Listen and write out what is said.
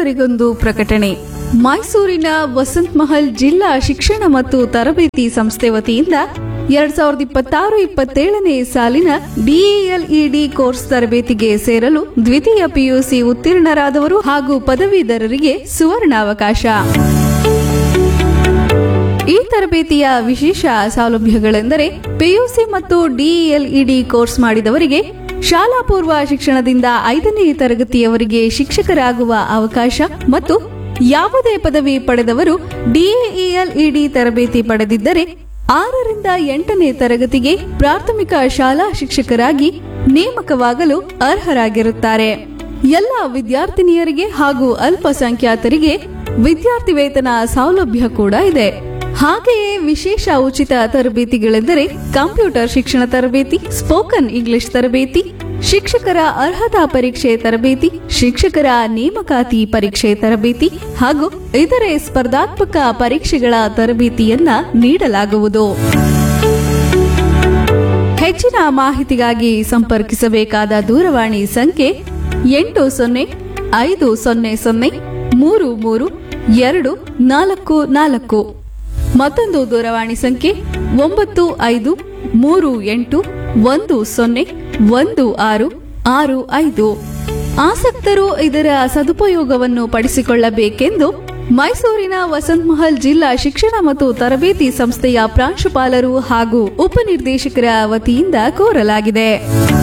ಕೇಳುಗರಿಗೊಂದು ಪ್ರಕಟಣೆ ಮೈಸೂರಿನ ವಸಂತ್ ಮಹಲ್ ಜಿಲ್ಲಾ ಶಿಕ್ಷಣ ಮತ್ತು ತರಬೇತಿ ಸಂಸ್ಥೆ ವತಿಯಿಂದ ಎರಡ್ ಸಾವಿರದ ಇಪ್ಪತ್ತಾರು ಇಪ್ಪತ್ತೇಳನೇ ಸಾಲಿನ ಡಿಇಎಲ್ಇಡಿ ಕೋರ್ಸ್ ತರಬೇತಿಗೆ ಸೇರಲು ದ್ವಿತೀಯ ಪಿಯುಸಿ ಉತ್ತೀರ್ಣರಾದವರು ಹಾಗೂ ಪದವೀಧರರಿಗೆ ಸುವರ್ಣಾವಕಾಶ ಈ ತರಬೇತಿಯ ವಿಶೇಷ ಸೌಲಭ್ಯಗಳೆಂದರೆ ಪಿಯುಸಿ ಮತ್ತು ಡಿಇಎಲ್ಇಡಿ ಕೋರ್ಸ್ ಮಾಡಿದವರಿಗೆ ಶಾಲಾ ಪೂರ್ವ ಶಿಕ್ಷಣದಿಂದ ಐದನೇ ತರಗತಿಯವರಿಗೆ ಶಿಕ್ಷಕರಾಗುವ ಅವಕಾಶ ಮತ್ತು ಯಾವುದೇ ಪದವಿ ಪಡೆದವರು ಡಿಎಇಎಲ್ಇಡಿ ತರಬೇತಿ ಪಡೆದಿದ್ದರೆ ಆರರಿಂದ ಎಂಟನೇ ತರಗತಿಗೆ ಪ್ರಾಥಮಿಕ ಶಾಲಾ ಶಿಕ್ಷಕರಾಗಿ ನೇಮಕವಾಗಲು ಅರ್ಹರಾಗಿರುತ್ತಾರೆ ಎಲ್ಲ ವಿದ್ಯಾರ್ಥಿನಿಯರಿಗೆ ಹಾಗೂ ಅಲ್ಪಸಂಖ್ಯಾತರಿಗೆ ವಿದ್ಯಾರ್ಥಿ ವೇತನ ಸೌಲಭ್ಯ ಕೂಡ ಇದೆ ಹಾಗೆಯೇ ವಿಶೇಷ ಉಚಿತ ತರಬೇತಿಗಳೆಂದರೆ ಕಂಪ್ಯೂಟರ್ ಶಿಕ್ಷಣ ತರಬೇತಿ ಸ್ಪೋಕನ್ ಇಂಗ್ಲಿಷ್ ತರಬೇತಿ ಶಿಕ್ಷಕರ ಅರ್ಹತಾ ಪರೀಕ್ಷೆ ತರಬೇತಿ ಶಿಕ್ಷಕರ ನೇಮಕಾತಿ ಪರೀಕ್ಷೆ ತರಬೇತಿ ಹಾಗೂ ಇತರೆ ಸ್ಪರ್ಧಾತ್ಮಕ ಪರೀಕ್ಷೆಗಳ ತರಬೇತಿಯನ್ನ ನೀಡಲಾಗುವುದು ಹೆಚ್ಚಿನ ಮಾಹಿತಿಗಾಗಿ ಸಂಪರ್ಕಿಸಬೇಕಾದ ದೂರವಾಣಿ ಸಂಖ್ಯೆ ಎಂಟು ಸೊನ್ನೆ ಐದು ಸೊನ್ನೆ ಸೊನ್ನೆ ಮೂರು ಮೂರು ಎರಡು ನಾಲ್ಕು ನಾಲ್ಕು ಮತ್ತೊಂದು ದೂರವಾಣಿ ಸಂಖ್ಯೆ ಒಂಬತ್ತು ಐದು ಮೂರು ಎಂಟು ಒಂದು ಸೊನ್ನೆ ಒಂದು ಆರು ಆರು ಐದು ಆಸಕ್ತರು ಇದರ ಸದುಪಯೋಗವನ್ನು ಪಡಿಸಿಕೊಳ್ಳಬೇಕೆಂದು ಮೈಸೂರಿನ ವಸಂತ್ ಮಹಲ್ ಜಿಲ್ಲಾ ಶಿಕ್ಷಣ ಮತ್ತು ತರಬೇತಿ ಸಂಸ್ಥೆಯ ಪ್ರಾಂಶುಪಾಲರು ಹಾಗೂ ಉಪನಿರ್ದೇಶಕರ ವತಿಯಿಂದ ಕೋರಲಾಗಿದೆ